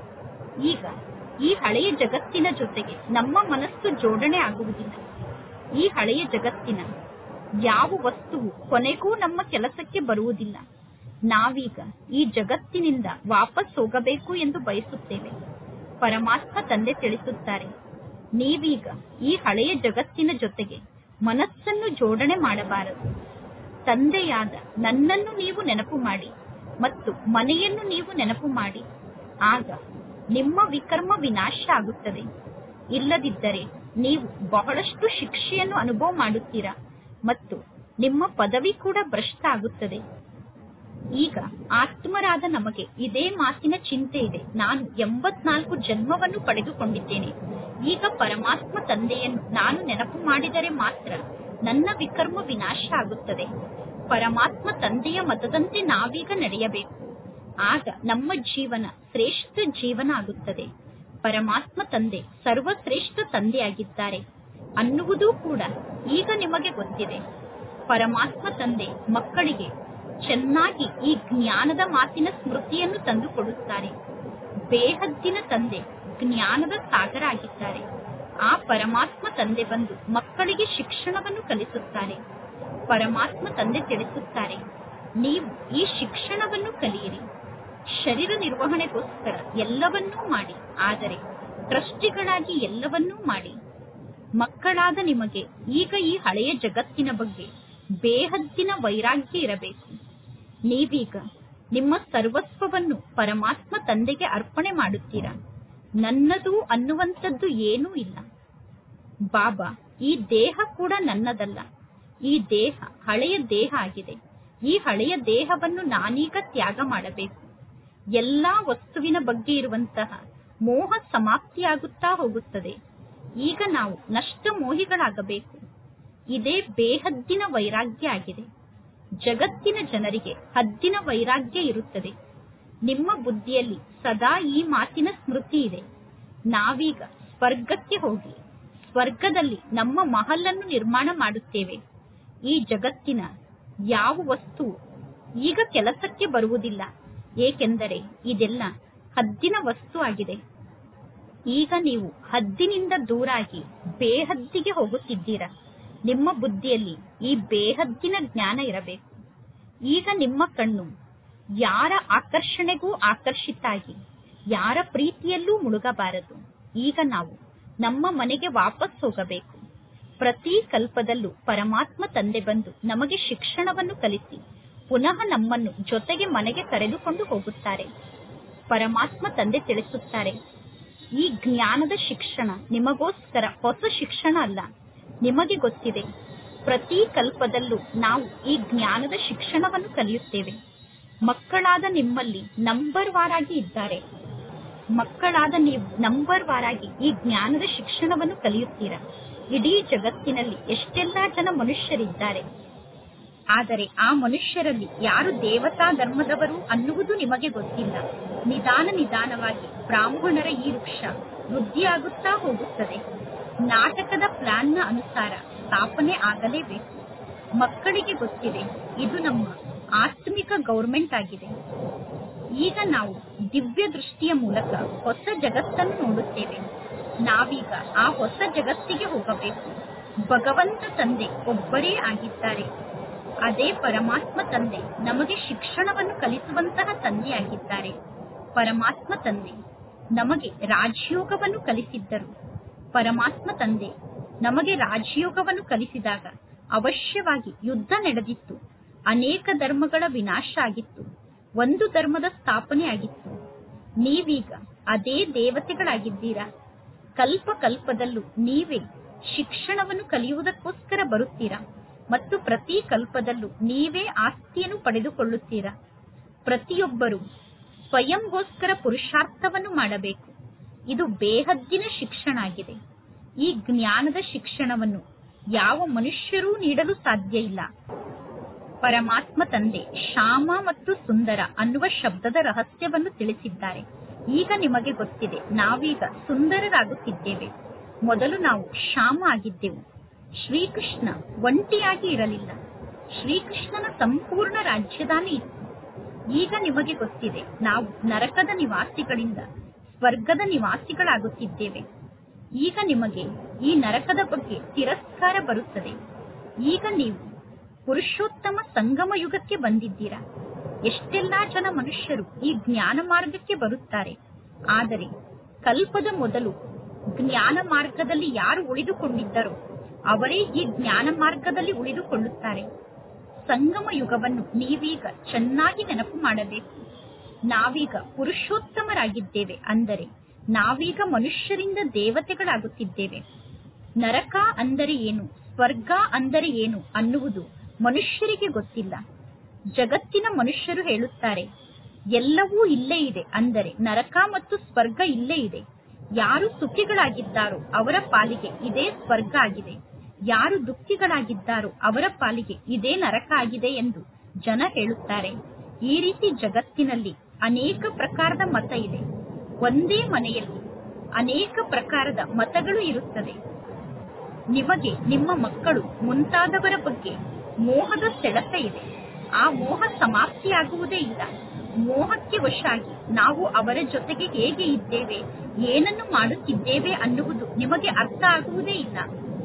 Speaker 1: ಈಗ ಈ ಹಳೆಯ ಜಗತ್ತಿನ ಜೊತೆಗೆ ನಮ್ಮ ಮನಸ್ಸು ಜೋಡಣೆ ಆಗುವುದಿಲ್ಲ ಈ ಹಳೆಯ ಜಗತ್ತಿನ ಯಾವ ವಸ್ತುವು ಕೊನೆಗೂ ನಮ್ಮ ಕೆಲಸಕ್ಕೆ ಬರುವುದಿಲ್ಲ ನಾವೀಗ ಈ ಜಗತ್ತಿನಿಂದ ವಾಪಸ್ ಹೋಗಬೇಕು ಎಂದು ಬಯಸುತ್ತೇವೆ ಪರಮಾತ್ಮ ತಂದೆ ತಿಳಿಸುತ್ತಾರೆ ನೀವೀಗ ಈ ಹಳೆಯ ಜಗತ್ತಿನ ಜೊತೆಗೆ ಮನಸ್ಸನ್ನು ಜೋಡಣೆ ಮಾಡಬಾರದು ತಂದೆಯಾದ ನನ್ನನ್ನು ನೀವು ನೆನಪು ಮಾಡಿ ಮತ್ತು ಮನೆಯನ್ನು ನೀವು ನೆನಪು ಮಾಡಿ ಆಗ ನಿಮ್ಮ ವಿಕರ್ಮ ವಿನಾಶ ಆಗುತ್ತದೆ ಇಲ್ಲದಿದ್ದರೆ ನೀವು ಬಹಳಷ್ಟು ಶಿಕ್ಷೆಯನ್ನು ಅನುಭವ ಮಾಡುತ್ತೀರಾ ಮತ್ತು ನಿಮ್ಮ ಪದವಿ ಕೂಡ ಭ್ರಷ್ಟ ಆಗುತ್ತದೆ ಈಗ ಆತ್ಮರಾದ ನಮಗೆ ಇದೇ ಮಾತಿನ ಚಿಂತೆ ಇದೆ ನಾನು ಎಂಬತ್ನಾಲ್ಕು ಜನ್ಮವನ್ನು ಪಡೆದುಕೊಂಡಿದ್ದೇನೆ ಈಗ ಪರಮಾತ್ಮ ತಂದೆಯನ್ನು ನಾನು ನೆನಪು ಮಾಡಿದರೆ ಮಾತ್ರ ನನ್ನ ವಿಕರ್ಮ ವಿನಾಶ ಆಗುತ್ತದೆ ಪರಮಾತ್ಮ ತಂದೆಯ ಮತದಂತೆ ನಾವೀಗ ನಡೆಯಬೇಕು ಆಗ ನಮ್ಮ ಜೀವನ ಶ್ರೇಷ್ಠ ಜೀವನ ಆಗುತ್ತದೆ ಪರಮಾತ್ಮ ತಂದೆ ಸರ್ವಶ್ರೇಷ್ಠ ತಂದೆಯಾಗಿದ್ದಾರೆ ಅನ್ನುವುದೂ ಕೂಡ ಈಗ ನಿಮಗೆ ಗೊತ್ತಿದೆ ಪರಮಾತ್ಮ ತಂದೆ ಮಕ್ಕಳಿಗೆ ಚೆನ್ನಾಗಿ ಈ ಜ್ಞಾನದ ಮಾತಿನ ಸ್ಮೃತಿಯನ್ನು ತಂದುಕೊಡುತ್ತಾರೆ ಬೇಹದ್ದಿನ ತಂದೆ ಜ್ಞಾನದ ಸಾಗರ ಆಗಿದ್ದಾರೆ ಆ ಪರಮಾತ್ಮ ತಂದೆ ಬಂದು ಮಕ್ಕಳಿಗೆ ಶಿಕ್ಷಣವನ್ನು ಕಲಿಸುತ್ತಾರೆ ಪರಮಾತ್ಮ ತಂದೆ ತಿಳಿಸುತ್ತಾರೆ ನೀವು ಈ ಶಿಕ್ಷಣವನ್ನು ಕಲಿಯಿರಿ ಶರೀರ ನಿರ್ವಹಣೆಗೋಸ್ಕರ ಎಲ್ಲವನ್ನೂ ಮಾಡಿ ಆದರೆ ಟ್ರಸ್ಟಿಗಳಾಗಿ ಎಲ್ಲವನ್ನೂ ಮಾಡಿ ಮಕ್ಕಳಾದ ನಿಮಗೆ ಈಗ ಈ ಹಳೆಯ ಜಗತ್ತಿನ ಬಗ್ಗೆ ಬೇಹದ್ದಿನ ವೈರಾಗ್ಯ ಇರಬೇಕು ನೀವೀಗ ನಿಮ್ಮ ಸರ್ವಸ್ವವನ್ನು ಪರಮಾತ್ಮ ತಂದೆಗೆ ಅರ್ಪಣೆ ಮಾಡುತ್ತೀರಾ ನನ್ನದು ಅನ್ನುವಂಥದ್ದು ಏನೂ ಇಲ್ಲ ಬಾಬಾ ಈ ದೇಹ ಕೂಡ ನನ್ನದಲ್ಲ ಈ ದೇಹ ಹಳೆಯ ದೇಹ ಆಗಿದೆ ಈ ಹಳೆಯ ದೇಹವನ್ನು ನಾನೀಗ ತ್ಯಾಗ ಮಾಡಬೇಕು ಎಲ್ಲಾ ವಸ್ತುವಿನ ಬಗ್ಗೆ ಇರುವಂತಹ ಮೋಹ ಸಮಾಪ್ತಿಯಾಗುತ್ತಾ ಹೋಗುತ್ತದೆ ಈಗ ನಾವು ನಷ್ಟ ಮೋಹಿಗಳಾಗಬೇಕು ಇದೇ ಬೇಹದ್ದಿನ ವೈರಾಗ್ಯ ಆಗಿದೆ ಜಗತ್ತಿನ ಜನರಿಗೆ ಹದ್ದಿನ ವೈರಾಗ್ಯ ಇರುತ್ತದೆ ನಿಮ್ಮ ಬುದ್ಧಿಯಲ್ಲಿ ಸದಾ ಈ ಮಾತಿನ ಸ್ಮೃತಿ ಇದೆ ನಾವೀಗ ಸ್ವರ್ಗಕ್ಕೆ ಹೋಗಿ ಸ್ವರ್ಗದಲ್ಲಿ ನಮ್ಮ ಮಹಲನ್ನು ನಿರ್ಮಾಣ ಮಾಡುತ್ತೇವೆ ಈ ಜಗತ್ತಿನ ಯಾವ ವಸ್ತು ಈಗ ಕೆಲಸಕ್ಕೆ ಬರುವುದಿಲ್ಲ ಏಕೆಂದರೆ ಇದೆಲ್ಲ ಹದ್ದಿನ ವಸ್ತು ಆಗಿದೆ ಈಗ ನೀವು ಹದ್ದಿನಿಂದ ದೂರಾಗಿ ಬೇಹದ್ದಿಗೆ ಹೋಗುತ್ತಿದ್ದೀರಾ ನಿಮ್ಮ ಬುದ್ಧಿಯಲ್ಲಿ ಈ ಬೇಹದ್ದಿನ ಜ್ಞಾನ ಇರಬೇಕು ಈಗ ನಿಮ್ಮ ಕಣ್ಣು ಯಾರ ಆಕರ್ಷಣೆಗೂ ಆಕರ್ಷಿತಾಗಿ ಯಾರ ಪ್ರೀತಿಯಲ್ಲೂ ಮುಳುಗಬಾರದು ಈಗ ನಾವು ನಮ್ಮ ಮನೆಗೆ ವಾಪಸ್ ಹೋಗಬೇಕು ಪ್ರತಿ ಕಲ್ಪದಲ್ಲೂ ಪರಮಾತ್ಮ ತಂದೆ ಬಂದು ನಮಗೆ ಶಿಕ್ಷಣವನ್ನು ಕಲಿಸಿ ಪುನಃ ನಮ್ಮನ್ನು ಜೊತೆಗೆ ಮನೆಗೆ ಕರೆದುಕೊಂಡು ಹೋಗುತ್ತಾರೆ ಪರಮಾತ್ಮ ತಂದೆ ತಿಳಿಸುತ್ತಾರೆ ಈ ಜ್ಞಾನದ ಶಿಕ್ಷಣ ನಿಮಗೋಸ್ಕರ ಹೊಸ ಶಿಕ್ಷಣ ಅಲ್ಲ ನಿಮಗೆ ಗೊತ್ತಿದೆ ಪ್ರತಿ ಕಲ್ಪದಲ್ಲೂ ನಾವು ಈ ಜ್ಞಾನದ ಶಿಕ್ಷಣವನ್ನು ಕಲಿಯುತ್ತೇವೆ ಮಕ್ಕಳಾದ ನಿಮ್ಮಲ್ಲಿ ನಂಬರ್ ವಾರಾಗಿ ಇದ್ದಾರೆ ಮಕ್ಕಳಾದ ನೀವು ನಂಬರ್ ವಾರಾಗಿ ಈ ಜ್ಞಾನದ ಶಿಕ್ಷಣವನ್ನು ಕಲಿಯುತ್ತೀರಾ ಇಡೀ ಜಗತ್ತಿನಲ್ಲಿ ಎಷ್ಟೆಲ್ಲಾ ಜನ ಮನುಷ್ಯರಿದ್ದಾರೆ ಆದರೆ ಆ ಮನುಷ್ಯರಲ್ಲಿ ಯಾರು ದೇವತಾ ಧರ್ಮದವರು ಅನ್ನುವುದು ನಿಮಗೆ ಗೊತ್ತಿಲ್ಲ ನಿಧಾನ ನಿಧಾನವಾಗಿ ಬ್ರಾಹ್ಮಣರ ಈ ವೃಕ್ಷ ವೃದ್ಧಿಯಾಗುತ್ತಾ ಹೋಗುತ್ತದೆ ನಾಟಕದ ಪ್ಲಾನ್ನ ಅನುಸಾರ ಸ್ಥಾಪನೆ ಆಗಲೇಬೇಕು ಮಕ್ಕಳಿಗೆ ಗೊತ್ತಿದೆ ಇದು ನಮ್ಮ ಆತ್ಮಿಕ ಗೌರ್ಮೆಂಟ್ ಆಗಿದೆ ಈಗ ನಾವು ದಿವ್ಯ ದೃಷ್ಟಿಯ ಮೂಲಕ ಹೊಸ ಜಗತ್ತನ್ನು ನೋಡುತ್ತೇವೆ ನಾವೀಗ ಆ ಹೊಸ ಜಗತ್ತಿಗೆ ಹೋಗಬೇಕು ಭಗವಂತ ತಂದೆ ಒಬ್ಬರೇ ಆಗಿದ್ದಾರೆ ಅದೇ ಪರಮಾತ್ಮ ತಂದೆ ನಮಗೆ ಶಿಕ್ಷಣವನ್ನು ಕಲಿಸುವಂತಹ ತಂದೆಯಾಗಿದ್ದಾರೆ ಪರಮಾತ್ಮ ತಂದೆ ನಮಗೆ ರಾಜಯೋಗವನ್ನು ಕಲಿಸಿದ್ದರು ಪರಮಾತ್ಮ ತಂದೆ ನಮಗೆ ರಾಜಯೋಗವನ್ನು ಕಲಿಸಿದಾಗ ಅವಶ್ಯವಾಗಿ ಯುದ್ಧ ನಡೆದಿತ್ತು ಅನೇಕ ಧರ್ಮಗಳ ವಿನಾಶ ಆಗಿತ್ತು ಒಂದು ಧರ್ಮದ ಸ್ಥಾಪನೆ ಆಗಿತ್ತು ನೀವೀಗ ಅದೇ ದೇವತೆಗಳಾಗಿದ್ದೀರಾ ಕಲ್ಪ ಕಲ್ಪದಲ್ಲೂ ನೀವೇ ಶಿಕ್ಷಣವನ್ನು ಕಲಿಯುವುದಕ್ಕೋಸ್ಕರ ಬರುತ್ತೀರಾ ಮತ್ತು ಪ್ರತಿ ಕಲ್ಪದಲ್ಲೂ ನೀವೇ ಆಸ್ತಿಯನ್ನು ಪಡೆದುಕೊಳ್ಳುತ್ತೀರಾ ಪ್ರತಿಯೊಬ್ಬರು ಸ್ವಯಂಗೋಸ್ಕರ ಪುರುಷಾರ್ಥವನ್ನು ಮಾಡಬೇಕು ಇದು ಬೇಹದ್ದಿನ ಶಿಕ್ಷಣ ಆಗಿದೆ ಈ ಜ್ಞಾನದ ಶಿಕ್ಷಣವನ್ನು ಯಾವ ಮನುಷ್ಯರೂ ನೀಡಲು ಸಾಧ್ಯ ಇಲ್ಲ ಪರಮಾತ್ಮ ತಂದೆ ಶ್ಯಾಮ ಮತ್ತು ಸುಂದರ ಅನ್ನುವ ಶಬ್ದದ ರಹಸ್ಯವನ್ನು ತಿಳಿಸಿದ್ದಾರೆ ಈಗ ನಿಮಗೆ ಗೊತ್ತಿದೆ ನಾವೀಗ ಸುಂದರರಾಗುತ್ತಿದ್ದೇವೆ ಮೊದಲು ನಾವು ಶ್ಯಾಮ ಆಗಿದ್ದೆವು ಶ್ರೀಕೃಷ್ಣ ಒಂಟಿಯಾಗಿ ಇರಲಿಲ್ಲ ಶ್ರೀಕೃಷ್ಣನ ಸಂಪೂರ್ಣ ರಾಜ್ಯದಾನಿ ಇತ್ತು ಈಗ ನಿಮಗೆ ಗೊತ್ತಿದೆ ನಾವು ನರಕದ ನಿವಾಸಿಗಳಿಂದ ಸ್ವರ್ಗದ ನಿವಾಸಿಗಳಾಗುತ್ತಿದ್ದೇವೆ ಈಗ ನಿಮಗೆ ಈ ನರಕದ ಬಗ್ಗೆ ತಿರಸ್ಕಾರ ಬರುತ್ತದೆ ಈಗ ನೀವು ಪುರುಷೋತ್ತಮ ಸಂಗಮ ಯುಗಕ್ಕೆ ಬಂದಿದ್ದೀರಾ ಎಷ್ಟೆಲ್ಲಾ ಜನ ಮನುಷ್ಯರು ಈ ಜ್ಞಾನ ಮಾರ್ಗಕ್ಕೆ ಬರುತ್ತಾರೆ ಆದರೆ ಕಲ್ಪದ ಮೊದಲು ಜ್ಞಾನ ಮಾರ್ಗದಲ್ಲಿ ಯಾರು ಉಳಿದುಕೊಂಡಿದ್ದರೋ ಅವರೇ ಈ ಜ್ಞಾನ ಮಾರ್ಗದಲ್ಲಿ ಉಳಿದುಕೊಳ್ಳುತ್ತಾರೆ ಸಂಗಮ ಯುಗವನ್ನು ನೀವೀಗ ಚೆನ್ನಾಗಿ ನೆನಪು ಮಾಡಬೇಕು ನಾವೀಗ ಪುರುಷೋತ್ತಮರಾಗಿದ್ದೇವೆ ಅಂದರೆ ನಾವೀಗ ಮನುಷ್ಯರಿಂದ ದೇವತೆಗಳಾಗುತ್ತಿದ್ದೇವೆ ನರಕ ಅಂದರೆ ಏನು ಸ್ವರ್ಗ ಅಂದರೆ ಏನು ಅನ್ನುವುದು ಮನುಷ್ಯರಿಗೆ ಗೊತ್ತಿಲ್ಲ ಜಗತ್ತಿನ ಮನುಷ್ಯರು ಹೇಳುತ್ತಾರೆ ಎಲ್ಲವೂ ಇಲ್ಲೇ ಇದೆ ಅಂದರೆ ನರಕ ಮತ್ತು ಸ್ವರ್ಗ ಇಲ್ಲೇ ಇದೆ ಯಾರು ಸುಖಿಗಳಾಗಿದ್ದಾರೋ ಅವರ ಪಾಲಿಗೆ ಇದೇ ಸ್ವರ್ಗ ಆಗಿದೆ ಯಾರು ದುಃಖಿಗಳಾಗಿದ್ದಾರೋ ಅವರ ಪಾಲಿಗೆ ಇದೇ ನರಕ ಆಗಿದೆ ಎಂದು ಜನ ಹೇಳುತ್ತಾರೆ ಈ ರೀತಿ ಜಗತ್ತಿನಲ್ಲಿ ಅನೇಕ ಪ್ರಕಾರದ ಮತ ಇದೆ ಒಂದೇ ಮನೆಯಲ್ಲಿ ಅನೇಕ ಪ್ರಕಾರದ ಮತಗಳು ಇರುತ್ತದೆ ನಿಮಗೆ ನಿಮ್ಮ ಮಕ್ಕಳು ಮುಂತಾದವರ ಬಗ್ಗೆ ಮೋಹದ ಸೆಳೆತ ಇದೆ ಆ ಮೋಹ ಸಮಾಪ್ತಿಯಾಗುವುದೇ ಇಲ್ಲ ಮೋಹಕ್ಕೆ ವಶಾಗಿ ನಾವು ಅವರ ಜೊತೆಗೆ ಹೇಗೆ ಇದ್ದೇವೆ ಏನನ್ನು ಮಾಡುತ್ತಿದ್ದೇವೆ ಅನ್ನುವುದು ನಿಮಗೆ ಅರ್ಥ ಆಗುವುದೇ ಇಲ್ಲ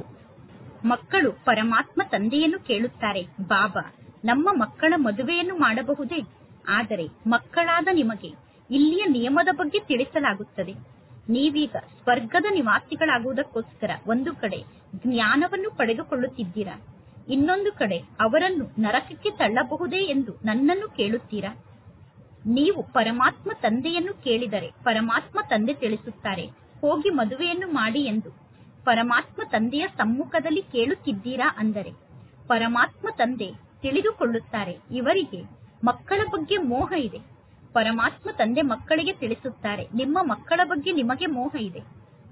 Speaker 1: ಮಕ್ಕಳು ಪರಮಾತ್ಮ ತಂದೆಯನ್ನು ಕೇಳುತ್ತಾರೆ ಬಾಬಾ ನಮ್ಮ ಮಕ್ಕಳ ಮದುವೆಯನ್ನು ಮಾಡಬಹುದೇ ಆದರೆ ಮಕ್ಕಳಾದ ನಿಮಗೆ ಇಲ್ಲಿಯ ನಿಯಮದ ಬಗ್ಗೆ ತಿಳಿಸಲಾಗುತ್ತದೆ ನೀವೀಗ ಸ್ವರ್ಗದ ನಿವಾಸಿಗಳಾಗುವುದಕ್ಕೋಸ್ಕರ ಒಂದು ಕಡೆ ಜ್ಞಾನವನ್ನು ಪಡೆದುಕೊಳ್ಳುತ್ತಿದ್ದೀರಾ ಇನ್ನೊಂದು ಕಡೆ ಅವರನ್ನು ನರಕಕ್ಕೆ ತಳ್ಳಬಹುದೇ ಎಂದು ನನ್ನನ್ನು ಕೇಳುತ್ತೀರಾ ನೀವು ಪರಮಾತ್ಮ ತಂದೆಯನ್ನು ಕೇಳಿದರೆ ಪರಮಾತ್ಮ ತಂದೆ ತಿಳಿಸುತ್ತಾರೆ ಹೋಗಿ ಮದುವೆಯನ್ನು ಮಾಡಿ ಎಂದು ಪರಮಾತ್ಮ ತಂದೆಯ ಸಮ್ಮುಖದಲ್ಲಿ ಕೇಳುತ್ತಿದ್ದೀರಾ ಅಂದರೆ ಪರಮಾತ್ಮ ತಂದೆ ತಿಳಿದುಕೊಳ್ಳುತ್ತಾರೆ ಇವರಿಗೆ ಮಕ್ಕಳ ಬಗ್ಗೆ ಮೋಹ ಇದೆ ಪರಮಾತ್ಮ ತಂದೆ ಮಕ್ಕಳಿಗೆ ತಿಳಿಸುತ್ತಾರೆ ನಿಮ್ಮ ಮಕ್ಕಳ ಬಗ್ಗೆ ನಿಮಗೆ ಮೋಹ ಇದೆ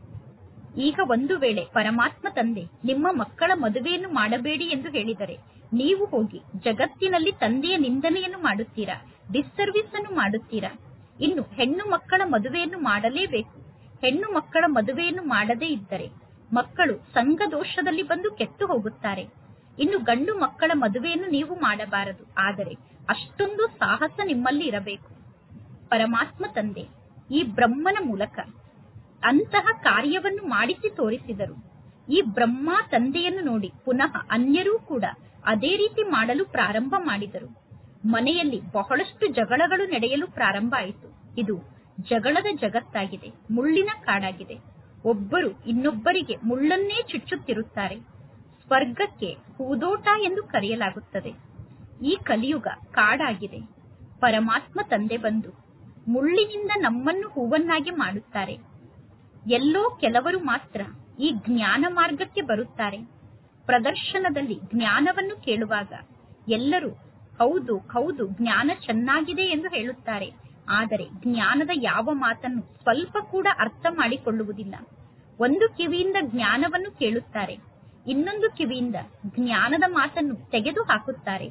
Speaker 1: ಈಗ ಒಂದು ವೇಳೆ ಪರಮಾತ್ಮ ತಂದೆ ನಿಮ್ಮ ಮಕ್ಕಳ ಮದುವೆಯನ್ನು ಮಾಡಬೇಡಿ ಎಂದು ಹೇಳಿದರೆ ನೀವು ಹೋಗಿ ಜಗತ್ತಿನಲ್ಲಿ ತಂದೆಯ ನಿಂದನೆಯನ್ನು ಮಾಡುತ್ತೀರಾ ಡಿಸ್ಸರ್ವಿಸ್ ಅನ್ನು ಮಾಡುತ್ತೀರಾ ಇನ್ನು ಹೆಣ್ಣು ಮಕ್ಕಳ ಮದುವೆಯನ್ನು ಮಾಡಲೇಬೇಕು ಹೆಣ್ಣು ಮಕ್ಕಳ ಮದುವೆಯನ್ನು ಮಾಡದೇ ಇದ್ದರೆ ಮಕ್ಕಳು ಸಂಘ ದೋಷದಲ್ಲಿ ಬಂದು ಕೆಟ್ಟು ಹೋಗುತ್ತಾರೆ ಇನ್ನು ಗಂಡು ಮಕ್ಕಳ ಮದುವೆಯನ್ನು ನೀವು ಮಾಡಬಾರದು ಆದರೆ ಅಷ್ಟೊಂದು ಸಾಹಸ ನಿಮ್ಮಲ್ಲಿ ಇರಬೇಕು ಪರಮಾತ್ಮ ತಂದೆ ಈ ಬ್ರಹ್ಮನ ಮೂಲಕ ಅಂತಹ ಕಾರ್ಯವನ್ನು ಮಾಡಿಸಿ ತೋರಿಸಿದರು ಈ ಬ್ರಹ್ಮ ತಂದೆಯನ್ನು ನೋಡಿ ಪುನಃ ಅನ್ಯರೂ ಕೂಡ ಅದೇ ರೀತಿ ಮಾಡಲು ಪ್ರಾರಂಭ ಮಾಡಿದರು ಮನೆಯಲ್ಲಿ ಬಹಳಷ್ಟು ಜಗಳಗಳು ನಡೆಯಲು ಪ್ರಾರಂಭ ಆಯಿತು ಇದು ಜಗಳದ ಜಗತ್ತಾಗಿದೆ ಮುಳ್ಳಿನ ಕಾಡಾಗಿದೆ ಒಬ್ಬರು ಇನ್ನೊಬ್ಬರಿಗೆ ಮುಳ್ಳನ್ನೇ ಚುಚ್ಚುತ್ತಿರುತ್ತಾರೆ ಸ್ವರ್ಗಕ್ಕೆ ಹೂದೋಟ ಎಂದು ಕರೆಯಲಾಗುತ್ತದೆ ಈ ಕಲಿಯುಗ ಕಾಡಾಗಿದೆ ಪರಮಾತ್ಮ ತಂದೆ ಬಂದು ಮುಳ್ಳಿನಿಂದ ನಮ್ಮನ್ನು ಹೂವನ್ನಾಗಿ ಮಾಡುತ್ತಾರೆ ಎಲ್ಲೋ ಕೆಲವರು ಮಾತ್ರ ಈ ಜ್ಞಾನ ಮಾರ್ಗಕ್ಕೆ ಬರುತ್ತಾರೆ ಪ್ರದರ್ಶನದಲ್ಲಿ ಜ್ಞಾನವನ್ನು ಕೇಳುವಾಗ ಎಲ್ಲರೂ ಹೌದು ಹೌದು ಜ್ಞಾನ ಚೆನ್ನಾಗಿದೆ ಎಂದು ಹೇಳುತ್ತಾರೆ ಆದರೆ ಜ್ಞಾನದ ಯಾವ ಮಾತನ್ನು ಸ್ವಲ್ಪ ಕೂಡ ಅರ್ಥ ಮಾಡಿಕೊಳ್ಳುವುದಿಲ್ಲ ಒಂದು ಕಿವಿಯಿಂದ ಜ್ಞಾನವನ್ನು ಕೇಳುತ್ತಾರೆ ಇನ್ನೊಂದು ಕಿವಿಯಿಂದ ಜ್ಞಾನದ ಮಾತನ್ನು ತೆಗೆದು ಹಾಕುತ್ತಾರೆ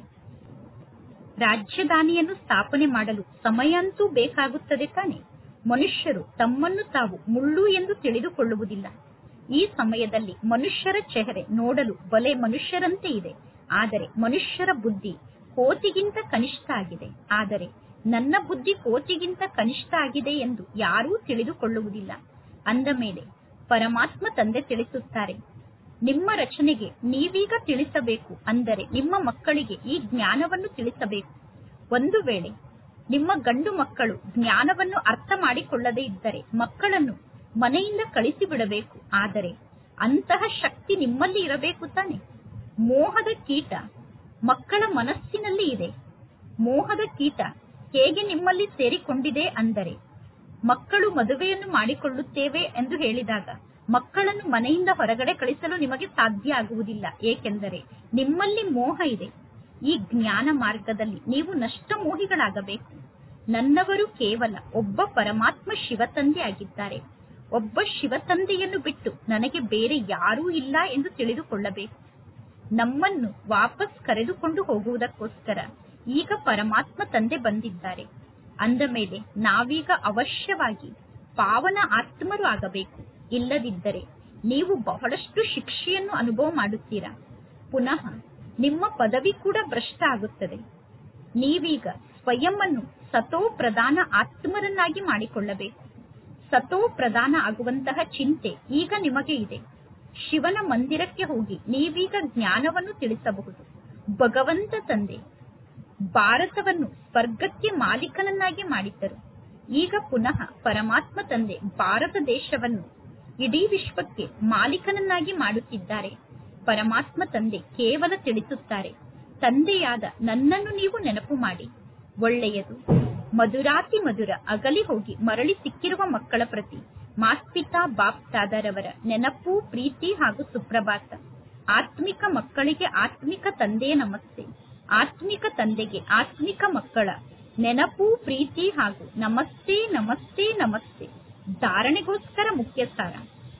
Speaker 1: ರಾಜ್ಯಧಾನಿಯನ್ನು ಸ್ಥಾಪನೆ ಮಾಡಲು ಸಮಯ ಅಂತೂ ಬೇಕಾಗುತ್ತದೆ ತಾನೆ ಮನುಷ್ಯರು ತಮ್ಮನ್ನು ತಾವು ಮುಳ್ಳು ಎಂದು ತಿಳಿದುಕೊಳ್ಳುವುದಿಲ್ಲ ಈ ಸಮಯದಲ್ಲಿ ಮನುಷ್ಯರ ಚೆಹರೆ ನೋಡಲು ಬಲೆ ಮನುಷ್ಯರಂತೆ ಇದೆ ಆದರೆ ಮನುಷ್ಯರ ಬುದ್ಧಿ ಕೋತಿಗಿಂತ ಕನಿಷ್ಠ ಆಗಿದೆ ಆದರೆ ನನ್ನ ಬುದ್ಧಿ ಕೋತಿಗಿಂತ ಕನಿಷ್ಠ ಆಗಿದೆ ಎಂದು ಯಾರೂ ತಿಳಿದುಕೊಳ್ಳುವುದಿಲ್ಲ ಅಂದ ಮೇಲೆ ಪರಮಾತ್ಮ ತಂದೆ ತಿಳಿಸುತ್ತಾರೆ ನಿಮ್ಮ ರಚನೆಗೆ ನೀವೀಗ ತಿಳಿಸಬೇಕು ಅಂದರೆ ನಿಮ್ಮ ಮಕ್ಕಳಿಗೆ ಈ ಜ್ಞಾನವನ್ನು ತಿಳಿಸಬೇಕು ಒಂದು ವೇಳೆ ನಿಮ್ಮ ಗಂಡು ಮಕ್ಕಳು ಜ್ಞಾನವನ್ನು ಅರ್ಥ ಮಾಡಿಕೊಳ್ಳದೇ ಇದ್ದರೆ ಮಕ್ಕಳನ್ನು ಮನೆಯಿಂದ ಕಳಿಸಿ ಬಿಡಬೇಕು ಆದರೆ ಅಂತಹ ಶಕ್ತಿ ನಿಮ್ಮಲ್ಲಿ ಇರಬೇಕು ತಾನೆ ಮೋಹದ ಕೀಟ ಮಕ್ಕಳ ಮನಸ್ಸಿನಲ್ಲಿ ಇದೆ ಮೋಹದ ಕೀಟ ಹೇಗೆ ನಿಮ್ಮಲ್ಲಿ ಸೇರಿಕೊಂಡಿದೆ ಅಂದರೆ ಮಕ್ಕಳು ಮದುವೆಯನ್ನು ಮಾಡಿಕೊಳ್ಳುತ್ತೇವೆ ಎಂದು ಹೇಳಿದಾಗ ಮಕ್ಕಳನ್ನು ಮನೆಯಿಂದ ಹೊರಗಡೆ ಕಳಿಸಲು ನಿಮಗೆ ಸಾಧ್ಯ ಆಗುವುದಿಲ್ಲ ಏಕೆಂದರೆ ನಿಮ್ಮಲ್ಲಿ ಮೋಹ ಇದೆ ಈ ಜ್ಞಾನ ಮಾರ್ಗದಲ್ಲಿ ನೀವು ನಷ್ಟ ಮೋಹಿಗಳಾಗಬೇಕು ನನ್ನವರು ಕೇವಲ ಒಬ್ಬ ಪರಮಾತ್ಮ ಶಿವತಂದೆ ಆಗಿದ್ದಾರೆ ಒಬ್ಬ ಶಿವತಂದೆಯನ್ನು ಬಿಟ್ಟು ನನಗೆ ಬೇರೆ ಯಾರೂ ಇಲ್ಲ ಎಂದು ತಿಳಿದುಕೊಳ್ಳಬೇಕು ನಮ್ಮನ್ನು ವಾಪಸ್ ಕರೆದುಕೊಂಡು ಹೋಗುವುದಕ್ಕೋಸ್ಕರ ಈಗ ಪರಮಾತ್ಮ ತಂದೆ ಬಂದಿದ್ದಾರೆ ಅಂದ ಮೇಲೆ ನಾವೀಗ ಅವಶ್ಯವಾಗಿ ಪಾವನ ಆತ್ಮರು ಆಗಬೇಕು ಇಲ್ಲದಿದ್ದರೆ ನೀವು ಬಹಳಷ್ಟು ಶಿಕ್ಷೆಯನ್ನು ಅನುಭವ ಮಾಡುತ್ತೀರಾ ಪುನಃ ನಿಮ್ಮ ಪದವಿ ಕೂಡ ಭ್ರಷ್ಟ ಆಗುತ್ತದೆ ನೀವೀಗ ಸ್ವಯಂವನ್ನು ಸತೋ ಪ್ರಧಾನ ಆತ್ಮರನ್ನಾಗಿ ಮಾಡಿಕೊಳ್ಳಬೇಕು ಸತೋ ಪ್ರಧಾನ ಆಗುವಂತಹ ಚಿಂತೆ ಈಗ ನಿಮಗೆ ಇದೆ ಶಿವನ ಮಂದಿರಕ್ಕೆ ಹೋಗಿ ನೀವೀಗ ಜ್ಞಾನವನ್ನು ತಿಳಿಸಬಹುದು ಭಗವಂತ ತಂದೆ ಭಾರತವನ್ನು ಸ್ವರ್ಗಕ್ಕೆ ಮಾಲೀಕನನ್ನಾಗಿ ಮಾಡಿದ್ದರು ಈಗ ಪುನಃ ಪರಮಾತ್ಮ ತಂದೆ ಭಾರತ ದೇಶವನ್ನು ಇಡೀ ವಿಶ್ವಕ್ಕೆ ಮಾಲೀಕನನ್ನಾಗಿ ಮಾಡುತ್ತಿದ್ದಾರೆ ಪರಮಾತ್ಮ ತಂದೆ ಕೇವಲ ತಿಳಿಸುತ್ತಾರೆ ತಂದೆಯಾದ ನನ್ನನ್ನು ನೀವು ನೆನಪು ಮಾಡಿ ಒಳ್ಳೆಯದು ಮಧುರಾತಿ ಮಧುರ ಅಗಲಿ ಹೋಗಿ ಮರಳಿ ಸಿಕ್ಕಿರುವ ಮಕ್ಕಳ ಪ್ರತಿ ಮಾಸ್ಪಿತಾ ಬಾಪ್ ದಾದರವರ ನೆನಪು ಪ್ರೀತಿ ಹಾಗೂ ಸುಪ್ರಭಾತ ಆತ್ಮಿಕ ಮಕ್ಕಳಿಗೆ ಆತ್ಮಿಕ ತಂದೆಯ ನಮಸ್ತೆ ಆತ್ಮಿಕ ತಂದೆಗೆ ಆತ್ಮಿಕ ಮಕ್ಕಳ ನೆನಪು ಪ್ರೀತಿ ಹಾಗೂ ನಮಸ್ತೆ ನಮಸ್ತೆ ನಮಸ್ತೆ ಧಾರಣೆಗೋಸ್ಕರ ಮುಖ್ಯ ಸಾರ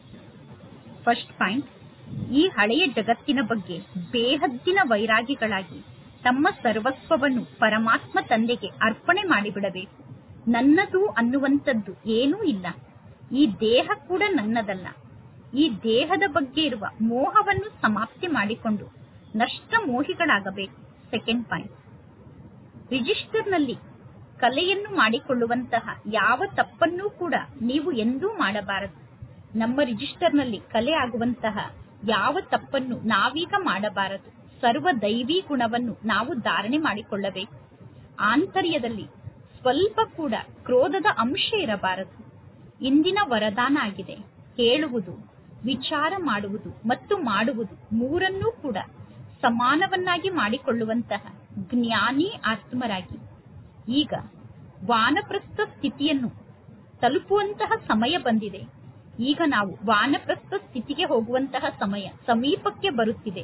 Speaker 1: ಫಸ್ಟ್ ಪಾಯಿಂಟ್ ಈ ಹಳೆಯ ಜಗತ್ತಿನ ಬಗ್ಗೆ ಬೇಹದ್ದಿನ ವೈರಾಗಿಗಳಾಗಿ ತಮ್ಮ ಸರ್ವಸ್ವವನ್ನು ಪರಮಾತ್ಮ ತಂದೆಗೆ ಅರ್ಪಣೆ ಮಾಡಿಬಿಡಬೇಕು ನನ್ನದು ಅನ್ನುವಂಥದ್ದು ಏನೂ ಇಲ್ಲ ಈ ದೇಹ ಕೂಡ ನನ್ನದಲ್ಲ ಈ ದೇಹದ ಬಗ್ಗೆ ಇರುವ ಮೋಹವನ್ನು ಸಮಾಪ್ತಿ ಮಾಡಿಕೊಂಡು ನಷ್ಟ ಮೋಹಿಗಳಾಗಬೇಕು ಸೆಕೆಂಡ್ ಪಾಯಿಂಟ್ ರಿಜಿಸ್ಟರ್ನಲ್ಲಿ ಕಲೆಯನ್ನು ಮಾಡಿಕೊಳ್ಳುವಂತಹ ಯಾವ ತಪ್ಪನ್ನೂ ಕೂಡ ನೀವು ಎಂದೂ ಮಾಡಬಾರದು ನಮ್ಮ ರಿಜಿಸ್ಟರ್ನಲ್ಲಿ ಕಲೆ ಆಗುವಂತಹ ಯಾವ ತಪ್ಪನ್ನು ನಾವೀಗ ಮಾಡಬಾರದು ಸರ್ವ ದೈವಿ ಗುಣವನ್ನು ನಾವು ಧಾರಣೆ ಮಾಡಿಕೊಳ್ಳಬೇಕು ಆಂತರ್ಯದಲ್ಲಿ ಸ್ವಲ್ಪ ಕೂಡ ಕ್ರೋಧದ ಅಂಶ ಇರಬಾರದು ಇಂದಿನ ವರದಾನ ಆಗಿದೆ ಹೇಳುವುದು ವಿಚಾರ ಮಾಡುವುದು ಮತ್ತು ಮಾಡುವುದು ಮೂರನ್ನೂ ಕೂಡ ಸಮಾನವನ್ನಾಗಿ ಮಾಡಿಕೊಳ್ಳುವಂತಹ ಜ್ಞಾನಿ ಆತ್ಮರಾಗಿ ಈಗ ವಾನಪ್ರಸ್ಥ ಸ್ಥಿತಿಯನ್ನು ತಲುಪುವಂತಹ ಸಮಯ ಬಂದಿದೆ ಈಗ ನಾವು ವಾನಪ್ರಸ್ಥ ಸ್ಥಿತಿಗೆ ಹೋಗುವಂತಹ ಸಮಯ ಸಮೀಪಕ್ಕೆ ಬರುತ್ತಿದೆ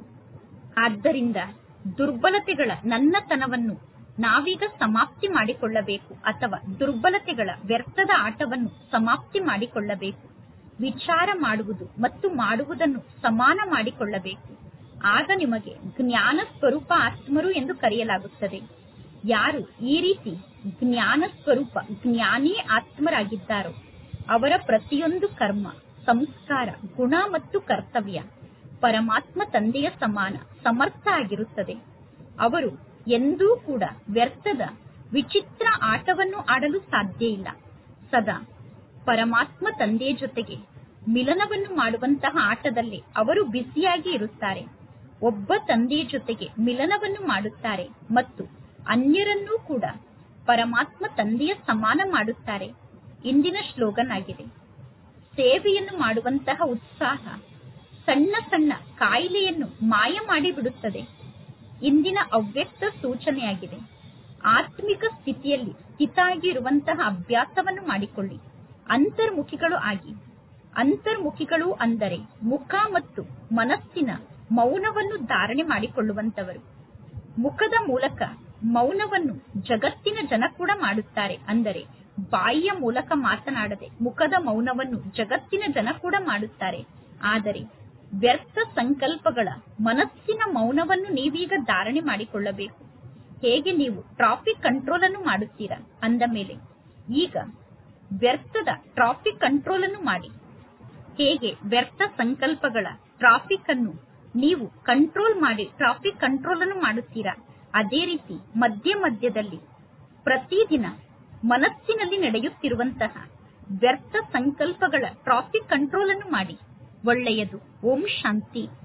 Speaker 1: ಆದ್ದರಿಂದ ದುರ್ಬಲತೆಗಳ ನನ್ನತನವನ್ನು ನಾವೀಗ ಸಮಾಪ್ತಿ ಮಾಡಿಕೊಳ್ಳಬೇಕು ಅಥವಾ ದುರ್ಬಲತೆಗಳ ವ್ಯರ್ಥದ ಆಟವನ್ನು ಸಮಾಪ್ತಿ ಮಾಡಿಕೊಳ್ಳಬೇಕು ವಿಚಾರ ಮಾಡುವುದು ಮತ್ತು ಮಾಡುವುದನ್ನು ಸಮಾನ ಮಾಡಿಕೊಳ್ಳಬೇಕು ಆಗ ನಿಮಗೆ ಜ್ಞಾನ ಸ್ವರೂಪ ಆತ್ಮರು ಎಂದು ಕರೆಯಲಾಗುತ್ತದೆ ಯಾರು ಈ ರೀತಿ ಜ್ಞಾನ ಸ್ವರೂಪ ಜ್ಞಾನಿ ಆತ್ಮರಾಗಿದ್ದಾರೋ ಅವರ ಪ್ರತಿಯೊಂದು ಕರ್ಮ ಸಂಸ್ಕಾರ ಗುಣ ಮತ್ತು ಕರ್ತವ್ಯ ಪರಮಾತ್ಮ ತಂದೆಯ ಸಮಾನ ಸಮರ್ಥ ಆಗಿರುತ್ತದೆ ಅವರು ಎಂದೂ ಕೂಡ ವ್ಯರ್ಥದ ವಿಚಿತ್ರ ಆಟವನ್ನು ಆಡಲು ಸಾಧ್ಯ ಇಲ್ಲ ಸದಾ ಪರಮಾತ್ಮ ತಂದೆಯ ಜೊತೆಗೆ ಮಿಲನವನ್ನು ಮಾಡುವಂತಹ ಆಟದಲ್ಲಿ ಅವರು ಬ್ಯುಸಿಯಾಗಿ ಇರುತ್ತಾರೆ ಒಬ್ಬ ತಂದೆಯ ಜೊತೆಗೆ ಮಿಲನವನ್ನು ಮಾಡುತ್ತಾರೆ ಮತ್ತು ಅನ್ಯರನ್ನೂ ಕೂಡ ಪರಮಾತ್ಮ ತಂದೆಯ ಸಮಾನ ಮಾಡುತ್ತಾರೆ ಇಂದಿನ ಶ್ಲೋಗನ್ ಆಗಿದೆ ಸೇವೆಯನ್ನು ಮಾಡುವಂತಹ ಉತ್ಸಾಹ ಸಣ್ಣ ಸಣ್ಣ ಕಾಯಿಲೆಯನ್ನು ಮಾಯ ಮಾಡಿಬಿಡುತ್ತದೆ ಇಂದಿನ ಅವ್ಯಕ್ತ ಸೂಚನೆಯಾಗಿದೆ ಆತ್ಮಿಕ ಸ್ಥಿತಿಯಲ್ಲಿ ಸ್ಥಿತಾಗಿ ಇರುವಂತಹ ಅಭ್ಯಾಸವನ್ನು ಮಾಡಿಕೊಳ್ಳಿ ಅಂತರ್ಮುಖಿಗಳು ಆಗಿ ಅಂತರ್ಮುಖಿಗಳು ಅಂದರೆ ಮುಖ ಮತ್ತು ಮನಸ್ಸಿನ ಮೌನವನ್ನು ಧಾರಣೆ ಮಾಡಿಕೊಳ್ಳುವಂತವರು ಮುಖದ ಮೂಲಕ ಮೌನವನ್ನು ಜಗತ್ತಿನ ಜನ ಕೂಡ ಮಾಡುತ್ತಾರೆ ಅಂದರೆ ಬಾಯಿಯ ಮೂಲಕ ಮಾತನಾಡದೆ ಮುಖದ ಮೌನವನ್ನು ಜಗತ್ತಿನ ಜನ ಕೂಡ ಮಾಡುತ್ತಾರೆ ಆದರೆ ವ್ಯರ್ಥ ಸಂಕಲ್ಪಗಳ ಮನಸ್ಸಿನ ಮೌನವನ್ನು ನೀವೀಗ ಧಾರಣೆ ಮಾಡಿಕೊಳ್ಳಬೇಕು ಹೇಗೆ ನೀವು ಟ್ರಾಫಿಕ್ ಕಂಟ್ರೋಲ್ ಅನ್ನು ಮಾಡುತ್ತೀರಾ ಅಂದ ಮೇಲೆ ಈಗ ವ್ಯರ್ಥದ ಟ್ರಾಫಿಕ್ ಕಂಟ್ರೋಲ್ ಅನ್ನು ಮಾಡಿ ಹೇಗೆ ವ್ಯರ್ಥ ಸಂಕಲ್ಪಗಳ ಟ್ರಾಫಿಕ್ ಅನ್ನು ನೀವು ಕಂಟ್ರೋಲ್ ಮಾಡಿ ಟ್ರಾಫಿಕ್ ಕಂಟ್ರೋಲ್ ಅನ್ನು ಮಾಡುತ್ತೀರಾ ಅದೇ ರೀತಿ ಮಧ್ಯ ಮಧ್ಯದಲ್ಲಿ ಪ್ರತಿದಿನ ಮನಸ್ಸಿನಲ್ಲಿ ನಡೆಯುತ್ತಿರುವಂತಹ ವ್ಯರ್ಥ ಸಂಕಲ್ಪಗಳ ಟ್ರಾಫಿಕ್ ಕಂಟ್ರೋಲ್ ಅನ್ನು ಮಾಡಿ ಒಳ್ಳೆಯದು ಓಂ ಶಾಂತಿ